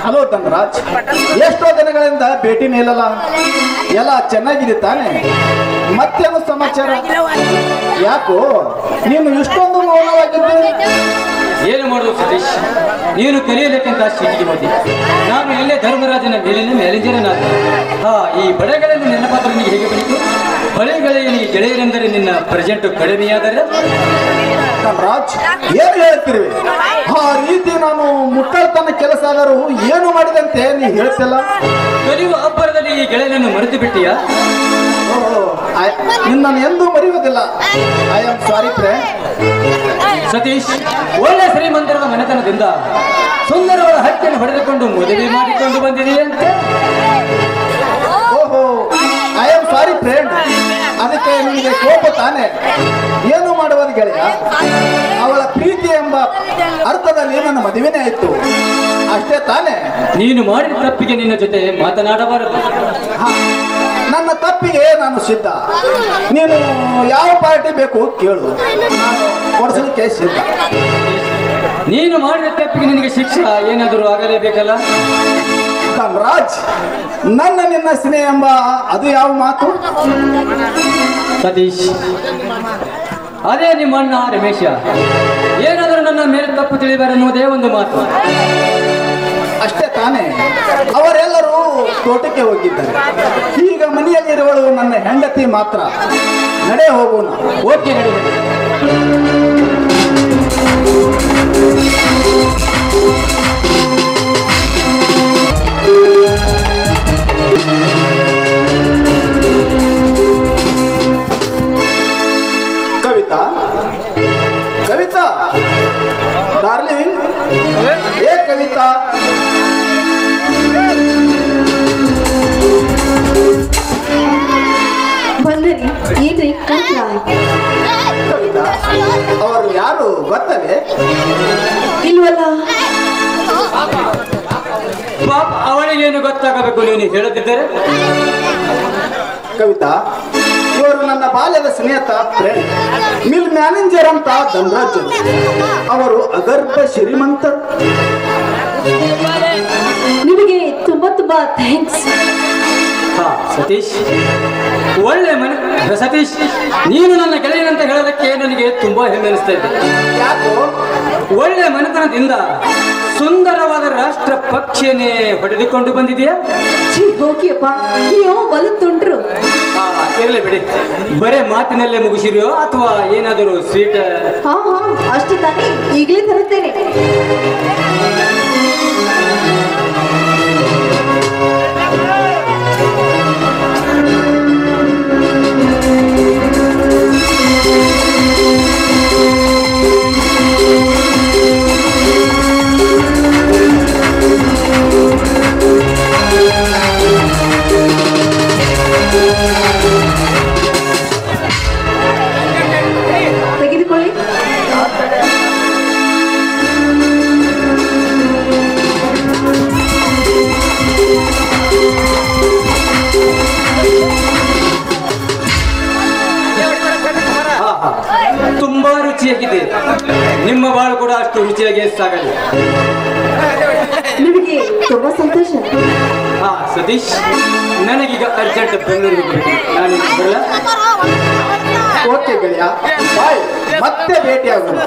Hello Dhanraj ಎಷ್ಟೋ ದಿನಗಳಿಂದ ಭೇಟಿ ನೀಡಲ್ಲ ಎಲ್ಲ ಚೆನ್ನಾಗಿದೆ ತಾನೆ ಮತ್ತೇನು ಸಮಾಚಾರ ಯಾಕೋ ನೀನು ಇಷ್ಟೊಂದು ಮೌನವಾಗಿದ್ದೆ ಏನು ಮಾಡುದು ಸತೀಶ್ ನೀನು ಕಲಿಯಲಿಕ್ಕಿಂತ ಸ್ಥಿತಿಗೆ ಹೋದಿ ನಾನು ಎಲ್ಲೇ ಧರ್ಮರಾಜನ ಮೇಲಿನ ಮ್ಯಾನೇಜರನಾದ ಹಾ ಈ ಬಳೆಗಳಿಂದ ನಿನ್ನ ಪಾತ್ರ ನಿನಗೆ ಹೇಗೆ ಬಂತು ಬಳೆಗಳಿಗೆ ಗೆಳೆಯರೆಂದರೆ ನಿನ್ನ ಪ್ರೆಸೆಂಟ್ ಕಡಿಮೆಯಾದರೆ ಧನರಾಜ್ ಏನು ಹೇಳ್ತಿರುವೆ ಆ ರೀತಿ ನಾನು ಮುಟ್ಟಳ್ತನ ಕೆಲಸ ಆದರೂ ಏನು ಮಾಡಿದಂತೆ ನೀ ಹೇಳ್ತಿಲ್ಲ ಕಲಿಯುವ ಅಬ್ಬರದಲ್ಲಿ ಈ ಗೆಳೆಯನನ್ನು ಮರೆತು ಬಿಟ್ಟಿಯಾ ಓಹೋ, I- ನಿನ್ನನ್ನು ಎಂದೂ ಮರೆಯುವುದಿಲ್ಲ I am sorry friend Satish ಒಳ್ಳೆ ಶ್ರೀಮಂತರದ ಮನೆತನದಿಂದ ಸುಂದರವಾದ ಹಕ್ಕಿಯನ್ನು ಹೊಡೆದುಕೊಂಡು ಮದುವೆ ಮಾಡಿಕೊಂಡು ಬಂದಿದೆಯಂತೆ ಓಹೋ ಐ ಆಮ್ ಸಾರಿ ಫ್ರೆಂಡ್ ಅದಕ್ಕೆ ನಿನಗೆ ಕೋಪ ತಾನೆ ಏನು ಮಾಡುವುದು ಗೆಳೆಯ ಅವಳ ಪ್ರೀತಿ ಎಂಬ ಅರ್ಥದಲ್ಲಿ ನನ್ನ ಮದುವೆನೇ ಆಯ್ತು ಅಷ್ಟೇ ತಾನೆ ನೀನು ಮಾಡಿದ ತಪ್ಪಿಗೆ ನಿನ್ನ ಜೊತೆ ಮಾತನಾಡಬಾರದು ಹಾ, ನನ್ನ ತಪ್ಪಿಗೆ ನಾನು ಸಿದ್ಧ ನೀನು ಯಾವ ಪಾರ್ಟಿ ಬೇಕು ಕೇಳು ನಾನು ಕೊಡಿಸಲಿಕ್ಕೆ ಸಿದ್ಧ ನೀನು ಮಾಡಿದ ತಪ್ಪಿಗೆ ನಿನಗೆ ಶಿಕ್ಷೆ ಏನಾದರೂ ಆಗಲೇಬೇಕಲ್ಲ ರಾಜ್ ನನ್ನ ನಿನ್ನ ಸ್ನೇಹ ಎಂಬ ಅದು ಯಾವ ಮಾತು ಸತೀಶ್ ಅದೇ ನಿಮ್ಮ ಅಣ್ಣ ರಮೇಶ ಏನಾದರೂ ನನ್ನ ಮೇಲೆ ತಪ್ಪು ತಿಳಿಬಾರನ್ನುವುದೇ ಒಂದು ಮಾತು ಅಷ್ಟೇ ತಾನೇ ಅವರೆಲ್ಲರೂ ತೋಟಕ್ಕೆ ಹೋಗಿದ್ದಾರೆ ಈಗ ಮನೆಯಲ್ಲಿರುವಳು ನನ್ನ ಹೆಂಡತಿ ಮಾತ್ರ ನಡೆ ಹೋಗೋಣ ಓಕೆ ನಡಿ ಕವಿತಾ ಕವಿತಾ ಡಾರ್ಲಿಂಗ್ ಏ ಕವಿತಾ ಬಂದ್ರಿ ಏನ್ರಿ ಕೂತ್ರಾ? ಕವಿತಾ ಅವರು ಯಾರು ಗೊತ್ತವೇ ಇಲ್ವಲ್ಲ ಪಾಪ ಅವಳಿಗೇನು ಗೊತ್ತಾಗಬೇಕು ನೀನು ಹೇಳುತ್ತಿದ್ದರೆ ಕವಿತಾ ಇವರು ನನ್ನ ಬಾಲ್ಯದ ಸ್ನೇಹಿತ ಫ್ರೆಂಡ್ ಮಿಲ್ ಮ್ಯಾನೇಜರ್ ಅಂತ ಧನರಾಜ್ ಅವರು ಅಗರ್ಭ ಶ್ರೀಮಂತರು ನಿಮಗೆ ತುಂಬಾ ತುಂಬಾ ಥ್ಯಾಂಕ್ಸ್ ಹಾ ಸತೀಶ್ ಒಳ್ಳೆ ಮನೆ ಸತೀಶ್ ನೀನು ನನ್ನ ಗೆಳೆಯನಂತ ಹೇಳೋದಕ್ಕೆ ನನಗೆ ತುಂಬಾ ಹೆಮ್ಮೆ ಅನಿಸ್ತಾ ಇದೆ ಯಾಕೋ ಒಳ್ಳೆ ಮನೆತನದಿಂದ ಸುಂದರವಾದ ರಾಷ್ಟ್ರ ಪಕ್ಷಿಯನ್ನೇ ಹೊಡೆದುಕೊಂಡು ಬಂದಿದೆಯಾ ಛೀ ಹೋಗಿಯಪ್ಪ ನೀವು ಬಲು ತುಂಡ್ರು ಆ, ಇರ್ಲಿ ಬಿಡಿ ಬರೇ ಮಾತಿನಲ್ಲೇ ಮುಗಿಸಿರಿಯೋ ಅಥವಾ ಏನಾದರೂ ಸ್ವೀಟ್ ಹಾ ಹಾ ಅಷ್ಟು ತಾನೇ ಈಗಲೇ ತರುತ್ತೇನೆ ತೆಗೆದುಕೊಳ್ಳಿ ಹಾ, ಹಾ. ತುಂಬಾ ರುಚಿಯಾಗಿದೆ ನಿಮ್ಮ ಬಾಳು ಕೂಡ ಅಷ್ಟು ರುಚಿಯಾಗಿ ಸಾಗಲಿ ನಿಮಗೆ ತುಂಬಾ ಸಂತೋಷ ಹಾ ಸತೀಶ್ ನನಗೀಗ ಅರ್ಜೆಂಟ್ ಬೆಂಗಳೂರಿಗೆ ಹೋಗ್ಬೇಕು ನಾನು ಬರಲ್ಲ ಓಕೆ ಗೆಳೆಯ ಬಾಯ್ ಮತ್ತೆ ಭೇಟಿಯಾಗೋಣ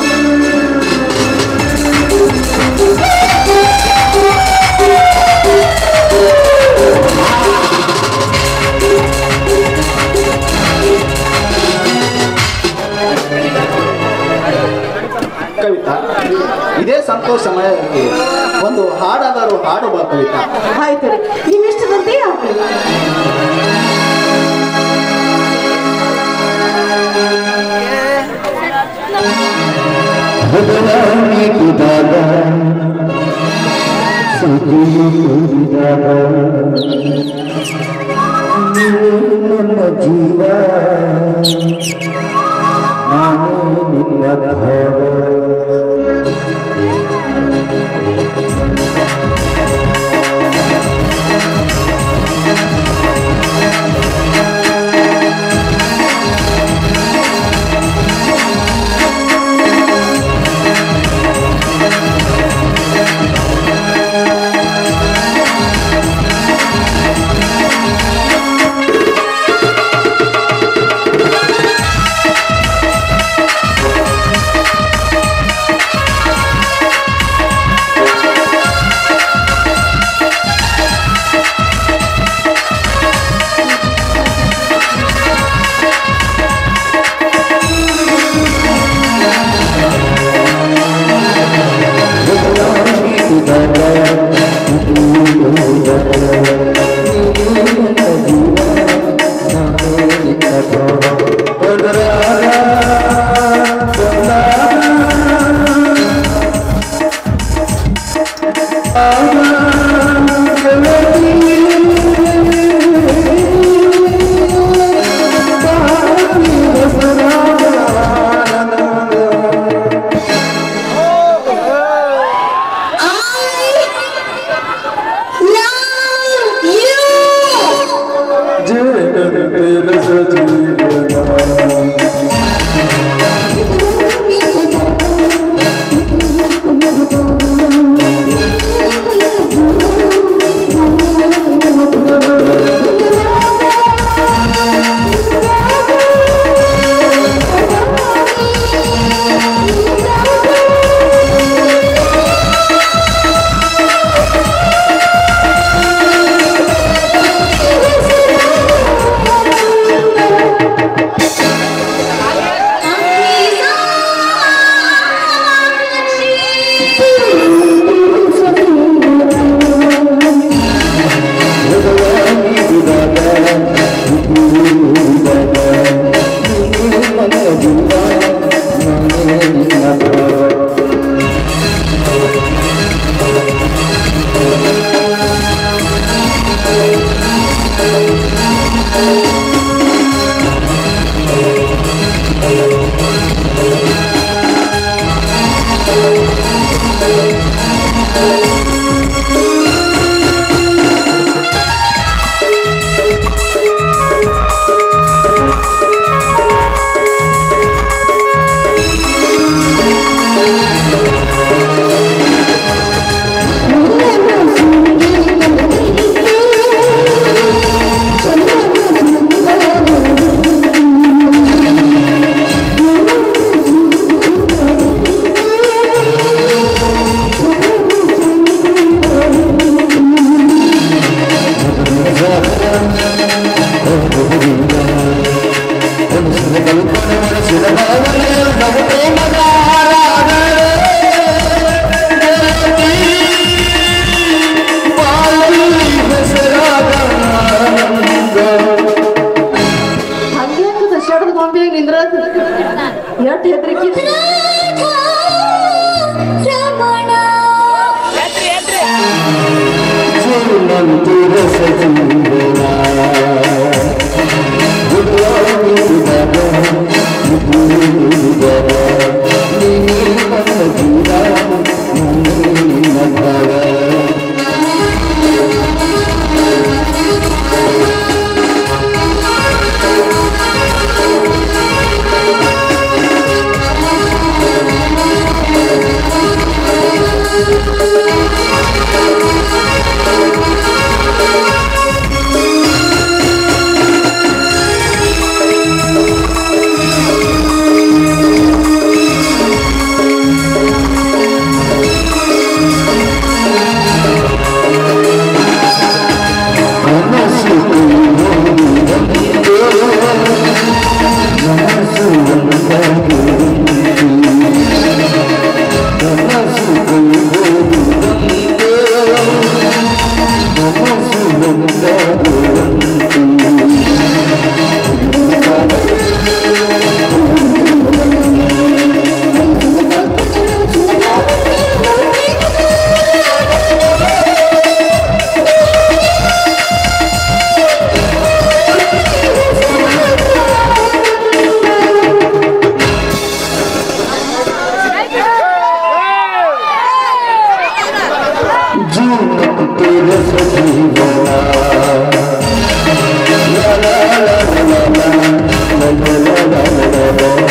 ಕವಿತಾ ಇದೇ ಸಂತೋಷ ಸಮಯದಲ್ಲಿ ಒಂದು ಹಾಡಾದರೂ ಹಾಡು ಬಾ ಕವಿತಾ ಆಯ್ತು ರೀ ನೀವೆಷ್ಟದಂತೆ ಆಗ್ಲಿ ಬದಲಾವಣೆ ಕುದಾಗ ಸುದ್ದಿಯು ತುಂಬಿದಾಗ ನೀನು ನನ್ನ ಜೀವ ನಾನು ನಿನ್ನ ಭಾವ ಕವಿತಾ ಹಂಗೆ ಶಡದ ಗೊಂಬೆ ನಿಂದ್ರ ಎಷ್ಟ್ ಹೆದರಿಕೆ la la la la la la la la la la